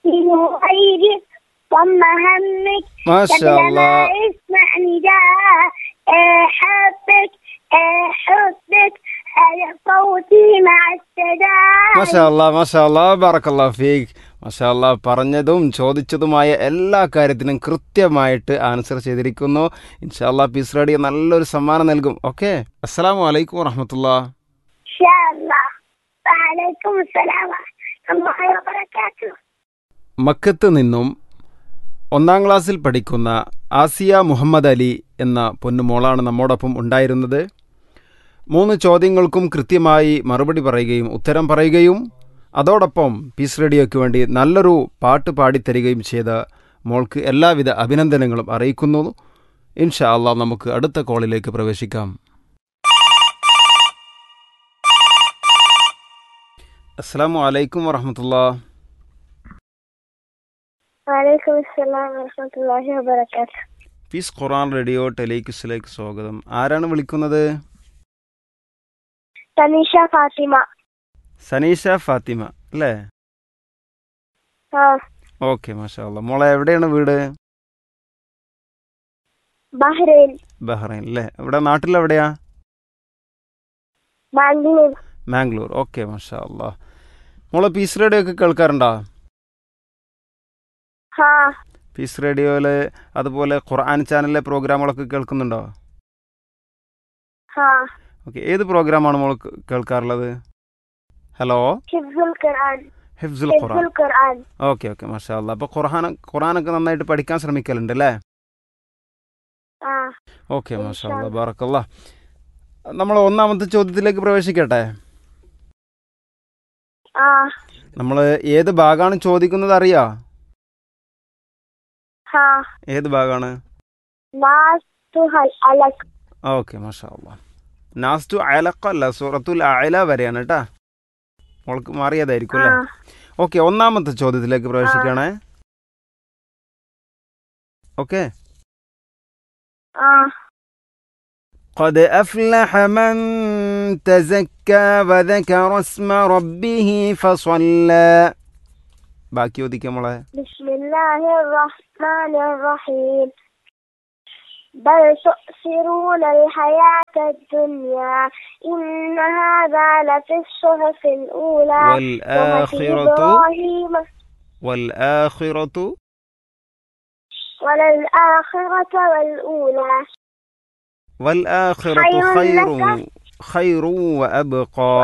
غير ضم همك മാഷാ قبل ما അല്ലാ يسمع نداء أحبك أحبك على صوتي مع السداء മാഷാ അല്ലാ മാഷാ അല്ലാ ബറക്കല്ലാ ഫീഖ് മാഷാ അല്ലാ പറഞ്ഞതും ചോദിച്ചതുമായ എല്ലാ കാര്യത്തിനും കൃത്യമായിട്ട് ആൻസർ ചെയ്തിരിക്കുന്നു ഇൻഷാ അല്ലാ പീസ് റേഡിയോ നല്ലൊരു സമ്മാനം നൽകും ഓക്കെ അസ്സലാമു അലൈക്കും വറഹമത്തുള്ള إن شاء الله وعليكم السلام ورحمة الله وبركاته മക്കത്ത് നിന്നും ഒന്നാം ക്ലാസ്സിൽ പഠിക്കുന്ന ആസിയ മുഹമ്മദ് അലി എന്ന പൊന്നുമോളാണ് നമ്മോടൊപ്പം ഉണ്ടായിരുന്നത് മൂന്ന് ചോദ്യങ്ങൾക്കും കൃത്യമായി മറുപടി പറയുകയും ഉത്തരം പറയുകയും അതോടൊപ്പം പീസ് റേഡിയോയ്ക്ക് വേണ്ടി നല്ലൊരു പാട്ട് പാടിത്തരികയും ചെയ്ത മോൾക്ക് എല്ലാവിധ അഭിനന്ദനങ്ങളും അറിയിക്കുന്നു ഇൻഷാ അള്ളാഹ് നമുക്ക് അടുത്ത കോളിലേക്ക് പ്രവേശിക്കാം അസ്സാം വലൈക്കും വറഹമത്തുള്ള وعليكم السلام ورحمة الله وبركاته പീസ് ഖുറാൻ റേഡിയോ ടെലിക്സിലേക്ക് സ്വാഗതം ആരാണ് വിളിക്കുന്നത് تنيشا فاطمة സനീഷ ഫാത്തിമ അല്ലേ ها ഓക്കെ മാഷാ അല്ലാ മോളെ എവിടെയാണ് വീട് بحرين ബഹ്റൈൻ അല്ലേ ഇവിടെ നാട്ടിലെവിടെയാ بانجلور മാംഗ്ലൂർ ഓക്കെ മാഷാ അല്ലാ മോളെ പീസ് റേഡിയോ ഒക്കെ കേൾക്കാറുണ്ടോ ها പീസ് റേഡിയോയിൽ അതുപോലെ ഖുർആൻ ചാനലിലെ പ്രോഗ്രാമുകളൊക്കെ കേൾക്കുന്നുണ്ടോ ها ഓക്കെ ഏത് പ്രോഗ്രാമാണ് മോൾ കേ- കേൾക്കാറുള്ളത് ഹലോ حفظ القرآن ഹിഫ്സുൽ حفظ ഖുർആൻ القرآن ഓക്കെ ഓക്കെ മാഷാ അല്ലാ അപ്പോൾ ഖുർആൻ ഖുർആനൊക്കെ നന്നായിട്ട് പഠിക്കാൻ ശ്രമിക്കലുണ്ട് അല്ലേ ها ഓക്കെ ഇൻഷാ മാഷാ അല്ലാ അല്ലാ. ബാറക്കല്ല നമ്മൾ ഒന്നാമത്തെ ചോദ്യത്തിലേക്ക് പ്രവേശിക്കട്ടെ ها നമ്മൾ ഏത് ഭാഗമാണ് ചോദിക്കുന്നത് അറിയാ ها ഏത് ഭാഗമാണ് ناس تهل ألك ഓക്കെ മാഷാ അല്ലാ നാസ്തു അയലക്ക അല്ല സൂറത്തുൽ അയല വരെയാണ് കേട്ടാ മോൾക്ക് മാറിയതായിരിക്കും അല്ലേ ها ഓക്കെ ഒന്നാമത്തെ ചോദ്യത്തിലേക്ക് പ്രവേശിക്കണേ ഓക്കെ ها قد أفلح من تزكى وذكر اسم ربه فصلى ബാക്കി ചോദിക്കാം മോളെ بسم الله الرحمن الرحيم بل تؤثرون الحياة الدنيا إن هذا لفي الصحف الأولى صحف والآخرة إبراهيم والآخرة وللآخرة والأولى والآخرة خير خير لك. خير وأبقى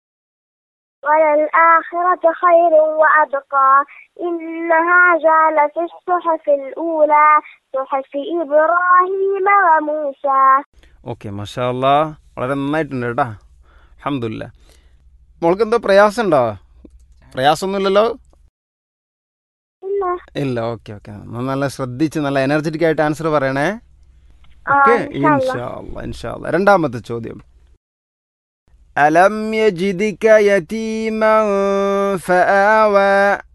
وللآخرة خير وأبقى إن هذا لفي الصحف الأولى صحف إبراهيم وموسى ഓക്കെ മഷാ അല്ലാ വളരെ നന്നായിട്ടുണ്ട് കേട്ടാ അഹമ്മദില്ല മോൾക്ക് എന്തോ പ്രയാസം ഉണ്ടോ പ്രയാസമൊന്നുമില്ലല്ലോ إلا ഇല്ല ഓക്കെ ഓക്കെ നല്ല ശ്രദ്ധിച്ച് നല്ല എനർജറ്റിക് ആയിട്ട് ആൻസർ പറയണേ آه ഓക്കെ إن شاء الله ഇൻഷാല്ല ഇൻഷാല്ല രണ്ടാമത്തെ ചോദ്യം അലം യജിദിക യതീമ ഫആവ